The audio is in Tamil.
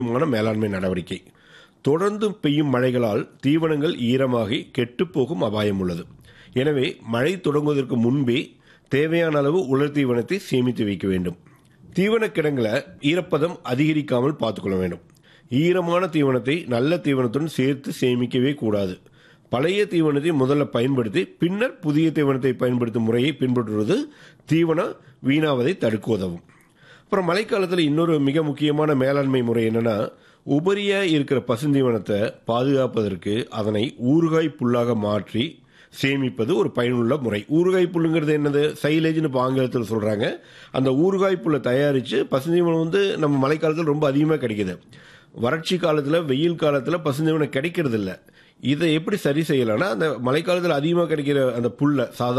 முக்கியமான மேலாண்மை நடவடிக்கை தொடர்ந்து பெய்யும் மழைகளால் தீவனங்கள் ஈரமாகி கெட்டுப்போகும் அபாயம் உள்ளது எனவே மழை தொடங்குவதற்கு முன்பே தேவையான அளவு உலர் தீவனத்தை சேமித்து வைக்க வேண்டும் தீவன கிடங்களை ஈரப்பதம் அதிகரிக்காமல் பார்த்துக்கொள்ள வேண்டும் ஈரமான தீவனத்தை நல்ல தீவனத்துடன் சேர்த்து சேமிக்கவே கூடாது பழைய தீவனத்தை முதல்ல பயன்படுத்தி பின்னர் புதிய தீவனத்தை பயன்படுத்தும் முறையை பின்பற்றுவது தீவனம் வீணாவதை தடுக்க உதவும் அப்புறம் மழைக்காலத்தில் இன்னொரு மிக முக்கியமான மேலாண்மை முறை என்னன்னா உபரியா இருக்கிற பசுந்தீவனத்தை பாதுகாப்பதற்கு அதனை ஊறுகாய் புல்லாக மாற்றி சேமிப்பது ஒரு பயனுள்ள முறை ஊறுகாய் புல்லுங்கிறது என்னது சைலேஜ்னு இப்போ ஆங்கிலத்தில் சொல்றாங்க அந்த ஊறுகாய் புல்லை தயாரித்து பசுந்தீவனம் வந்து நம்ம மழைக்காலத்தில் ரொம்ப அதிகமாக கிடைக்குது வறட்சி காலத்தில் வெயில் காலத்தில் பசுந்தீவனம் கிடைக்கிறது இல்லை இதை எப்படி சரி செய்யலாம்னா அந்த மழைக்காலத்தில் அதிகமாக கிடைக்கிற அந்த புல்லை சாதாரண